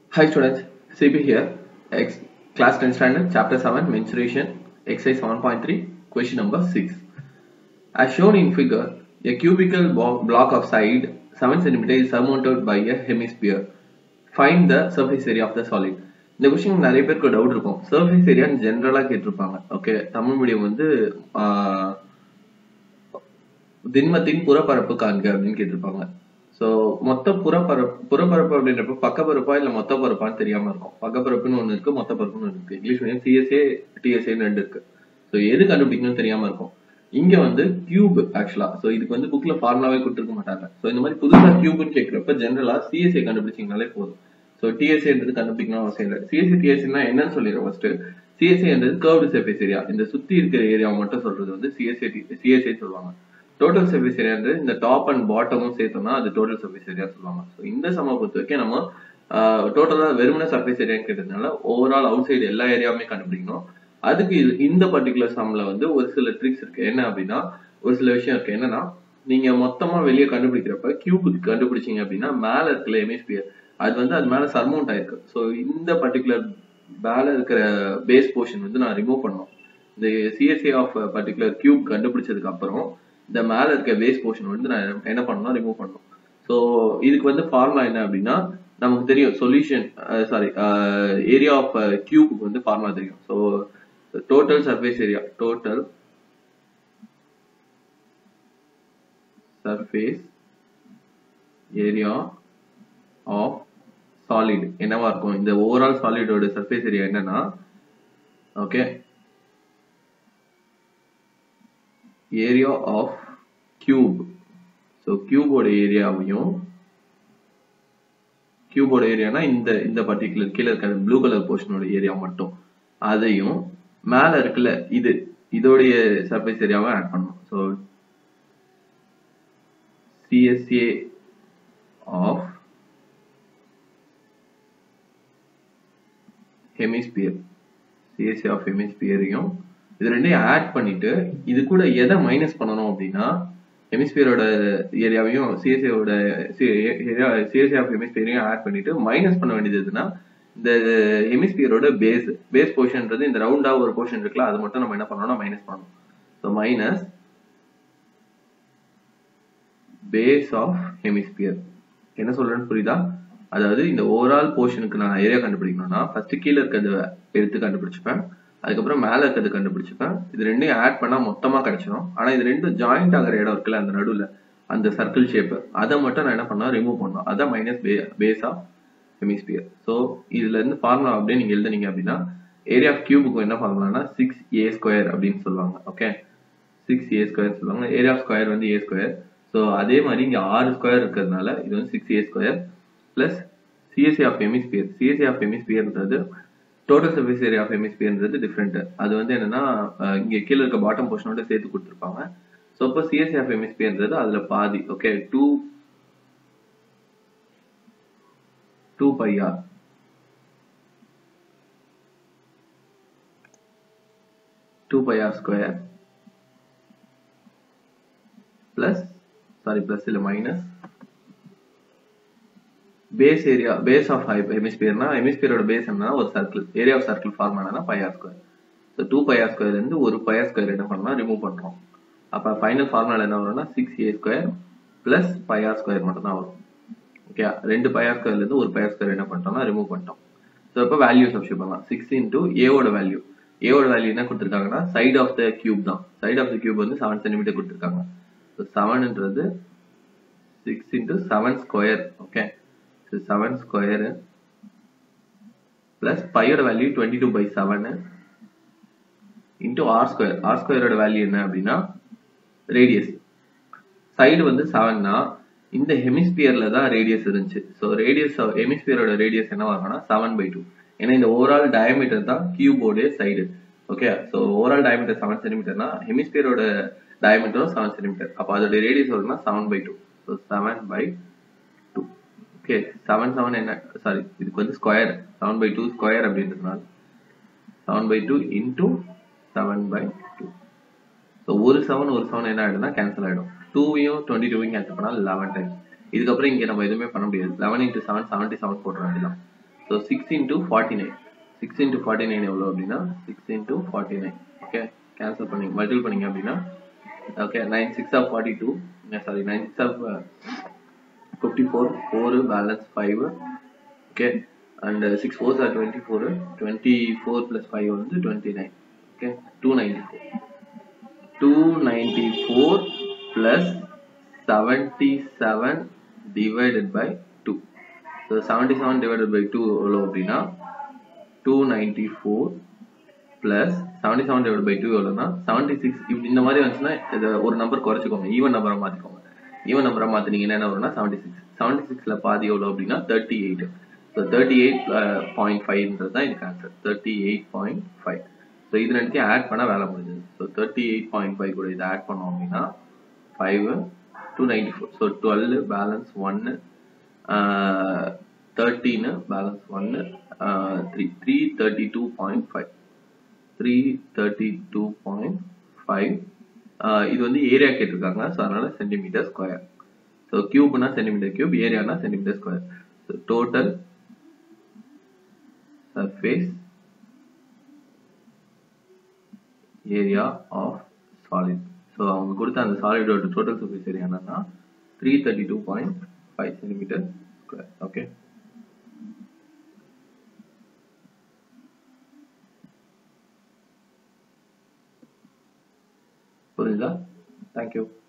Hi students, CP here. X, class 10 standard, chapter 7, mensuration, exercise 7.3, question number 6. As shown in figure, a cubical bo- block of side 7 cm is surmounted by a hemisphere. Find the surface area of the solid. இந்த question நிறைய பேருக்கு doubt இருக்கும் surface ஏரியான்னு ஜென்ரலா கேட்டிருப்பாங்க okay Tamil medium வந்து ஆஹ், திண்மத்தின் புறப்பரப்பு காண்க அப்படின்னு கேட்டிருப்பாங்க சோ மொத்த புறப்பரப்பு புறப்பரப்பு அப்படின்றப்ப பக்கப்பரப்பா இல்ல மொத்த பரப்பான்னு தெரியாம இருக்கும் பக்கப்பரப்புன்னு ஒண்ணு இருக்கு மொத்த பரப்புன்னு ஒண்ணு இருக்கு இங்கிலீஷ் மீடியம் சிஎஸ்ஏ டிஎஸ்ஏன்னு ரெண்டு இருக்கு சோ எது கண்டுபிடிக்கணும்னு தெரியாம இருக்கும் இங்க வந்து கியூப் ஆக்சுவலா சோ இதுக்கு வந்து புக்ல ஃபார்முலாவே கொடுத்துருக்க மாட்டாங்க சோ இந்த மாதிரி புதுசா கியூப்னு கேட்கிறப்ப ஜென்ரலா சிஎஸ்ஏ கண்டுபிடிச்சிங்கனாலே போதும் சோ டிஎஸ்ஏன்றது கண்டுபிடிக்கணும் அவசியம் இல்லை சிஎஸ்சி டிஎஸ்சினா என்னன்னு சொல்லிடுறோம் ஃபர்ஸ்ட் சிஎஸ்ஏன்றது கர்வ்டு சர்ஃபேஸ் ஏரியா இந்த சுத்தி இருக்கிற ஏரியா மட்டும் சொல்றது வந்து சிஎஸ்ஏ சிஎஸ்ஏ சொல்லுவாங்க டோட்டல் சர்ஃபேஸ் ஏரியான்றது இந்த டாப் அண்ட் பாட்டமும் சேர்த்தோம்னா அது டோட்டல் சர்ஃபேஸ் ஏரியா சொல்லுவாங்க ஸோ இந்த சம பொறுத்த வரைக்கும் நம்ம டோட்டலா வெறுமனே சர்ஃபேஸ் ஏரியான்னு கேட்டதுனால ஓவரால் அவுட் சைடு எல்லா ஏரியாவுமே கண்டுபிடிக்கணும் அதுக்கு இது- இந்த பர்டிகுலர் சம்ல வந்து ஒரு சில ட்ரிக்ஸ் இருக்கு என்ன அப்படின்னா ஒரு சில விஷயம் இருக்கு என்னன்னா நீங்க மொத்தமா வெளியே கண்டுபிடிக்கிறப்ப கியூபுக்கு கண்டுபிடிச்சீங்க அப்படின்னா மேல இருக்கிற எமிஸ்பியர் அது வந்து அது மேல சர்மௌண்ட் ஆயிருக்கு ஸோ இந்த பர்டிகுலர் மேல இருக்கிற பேஸ் போர்ஷன் வந்து நான் ரிமூவ் பண்ணணும் இந்த சிஎஸ்ஏ ஆஃப் பர்டிகுலர் கியூப் கண்டுபிடிச்சதுக்கு அப்புறம் இந்த மேல இருக்க பேஸ் போர்ஷன் வந்து நான் என்ன பண்ணணும் ரிமூவ் பண்ணணும் ஸோ இதுக்கு வந்து ஃபார்முலா என்ன அப்படின்னா நமக்கு தெரியும் சொல்யூஷன் சாரி ஏரியா ஆஃப் கியூபுக்கு வந்து ஃபார்முலா தெரியும் so total surface area total surface area of solid என்னவா இருக்கும் இந்த ஓவரால் சாலிடோட சர்ஃபேஸ் ஏரியா என்னன்னா okay area of cube so கியூபோட ஏரியாவையும் கியூபோட ஏரியானா இந்த இந்த பர்டிகுலர் கீழே இருக்க ப்ளூ கலர் போர்ஷனோட ஏரியா மட்டும் அதையும் மேல இருக்குல்ல இது இதோடைய சர்ஃபேஸ் ஏரியாவை ஆட் பண்ணணும் so CSA of hemisphere CSA of ஹெமிஸ்பியரையும் இது ரெண்டையும் ஆட் பண்ணிட்டு இது கூட எதை மைனஸ் பண்ணணும் அப்படின்னா ஹெமிஸ்பியரோட ஏரியாவையும் சிஎஸ்ஏவோட சிஎஸ்ஏ ஆஃப் ஹெமிஸ்பியரையும் ஆட் பண்ணிட்டு மைனஸ் பண்ண வேண்டியது எதுன்னா இந்த ஹெமிஸ்பியரோட பேஸ் பேஸ் போர்ஷன்ன்றது இந்த ரவுண்டா ஒரு போர்ஷன் இருக்குல்ல அது மட்டும் நம்ம என்ன பண்ணணும்னா மைனஸ் பண்ணணும் so minus base of hemisphere என்ன சொல்றேன்னு புரியுதா அதாவது இந்த ஓவரால் போர்ஷனுக்கு நான் ஏரியா கண்டுபிடிக்கணும்னா ஃபர்ஸ்ட் கீழே இருக்கிறத எடுத்து கண்டுபிடிச்சுப்பேன் அதுக்கப்புறம் மேல இருக்கிறது கண்டுபிடிச்சுப்பேன் இது ரெண்டையும் ஆட் பண்ணா மொத்தமா கிடைச்சிடும் ஆனா இது ரெண்டும் ஜாயிண்ட் ஆகிற இடம் இருக்குல்ல அந்த நடுவுல அந்த சர்க்கிள் ஷேப் அதை மட்டும் நான் என்ன பண்ணா ரிமூவ் பண்ணணும் அதான் minus base of hemisphere so இதுல இருந்து ஃபார்முலா அப்படியே நீங்க எழுதுனீங்க அப்படின்னா ஏரியா ஆஃப் கியூபுக்கு என்ன ஃபார்முலானா சிக்ஸ் ஏ ஸ்கொயர் அப்படின்னு சொல்லுவாங்க ஓகே சிக்ஸ் ஏ ஸ்கொயர் சொல்லுவாங்க ஏரியா ஆஃப் ஸ்கொயர் வந்து ஏ ஸ்கொயர் ஸோ அதே மாதிரி இங்க ஆறு ஸ்கொயர் இருக்கிறதுனால இது வந்து six A square plus CSC of hemisphere CSC of ஹெமிஸ்பியர்ன்றது டோட்டல் சர்ஃபேஸ் ஏரியா ஆஃப் ஹெமிஸ்பியர்ன்றது டிஃப்ரெண்ட் அது வந்து என்னன்னா அஹ், இங்க கீழே இருக்க பாட்டம் போர்ஷனோட சேர்த்து கொடுத்துருப்பாங்க ஸோ அப்போ சிஎஸ்சி ஆஃப் ஹெமிஸ்பியர்ன்றது அதுல பாதி okay two two pi r two pi r square plus sorry plus இல்ல minus base area base of ஹெமிஸ்பியர்னா ஹெமிஸ்பியரோட பேஸ் என்ன ஒரு circle area of circle form ஆனா pi r square so two pi r square இருந்து ஒரு by r square என்ன பண்ணலாம் ரிமூவ் பண்றோம் அப்ப ஃபைனல் ஃபார்முலா என்ன வரும்னா six A square plus pi r square மட்டும் தான் வரும் ஓகே ரெண்டு பை ஆர் ஸ்கொயர்ல இருந்து ஒரு பை ஆர் ஸ்கொயர் என்ன பண்ணிட்டோம்னா ரிமூவ் பண்ணிட்டோம் ஸோ இப்போ வேல்யூ சப்ஸ்டியூட் பண்ணலாம் சிக்ஸ் இன்டூ ஏவோட வேல்யூ ஏவோட வேல்யூ என்ன கொடுத்துருக்காங்கன்னா சைடு ஆஃப் த கியூப் தான் சைடு ஆஃப் த கியூப் வந்து செவன் சென்டிமீட்டர் கொடுத்துருக்காங்க ஸோ செவன்ன்றது six into seven square okay seven square plus பையோட value twenty two by seven into r square r ஸ்கொயரோட வேல்யூ என்ன அப்படின்னா ரேடியஸ் சைடு வந்து செவன்னா இந்த ஹெமிஸ்பியர்ல தான் ரேடியஸ் இருந்துச்சு ஸோ ரேடியஸ் ஹெமிஸ்பியரோட ரேடியஸ் என்ன வரும்னா செவன் பை டூ ஏன்னா இந்த ஓவரால் டயமீட்டர் தான் கியூபோட side okay so overall diameter seven சென்டிமீட்டர்னா ஹெமிஸ்பியரோட டயமீட்டரும் செவன் சென்டிமீட்டர் அப்போ அதோட ரேடியஸ் வரும்னா seven by two so seven by two okay seven seven என்ன சாரி இதுக்கு வந்து square seven by two square அப்படின்றதுனால seven by two into seven by two so ஒரு செவன் ஒரு செவன் என்ன ஆயிடும்னா கேன்சல் ஆயிடும் டூவையும் டுவெண்ட்டி டூவையும் கேன்சல் பண்ணால் லெவன் டைம்ஸ் இதுக்கப்புறம் இங்க நம்ம எதுவுமே பண்ண முடியாது eleven into seven seventy seven போட்டுற வேண்டியதான் so six into forty nine six into forty nine எவ்வளோ அப்படின்னா six into forty nine okay cancel பண்ணி மல்டிபிள் பண்ணீங்க அப்படின்னா okay nine six of forty two sorry nine six of fifty four four balance five okay and six fours are twenty four twenty four plus five வந்து twenty nine okay two ninety four two ninety four plus seventy seven divided by two so seventy seven divided by two எவ்வளோ அப்படின்னா two ninety four plus seventy seven divide by two எவ்வளோனா seventy six இப்படி இந்த மாதிரி வந்துச்சுன்னா இதை ஒரு number குறைச்சிக்கோங்க even நம்பரை மாற்றிக்கோங்க ஈவன் நம்பரை மாற்றினீங்கன்னா என்ன வரும்னா செவன்டி சிக்ஸ் செவன்டி சிக்ஸில் பாதி எவ்வளோ அப்படின்னா thirty eight so thirty eight point ஃபைவ்ன்றது தான் இதுக்கு answer thirty eight point five so இது ரெண்டுத்தையும் ஆட் பண்ணால் வேலை முடிஞ்சது so thirty eight point five கூட இதை ஆட் பண்ணோம் அப்படின்னா five two ninety four so twelve balance ஒன்று தேர்ட்டீனு பேலன்ஸ் ஒன்று three three thirty two point five three thirty two point five இது வந்து ஏரியா கேட்டிருக்காங்க ஸோ அதனால சென்டிமீட்டர் ஸ்கொயர் ஸோ கியூப்னா centimetre cube ஏரியானா centimetre square so total surface area of solid so அவங்க கொடுத்த அந்த சாலிடோட டோட்டல் சர்ஃபேஸ் ஏரியா என்னன்னா three thirty two point five centimetre square okay புரியுதா தேங்க்யூ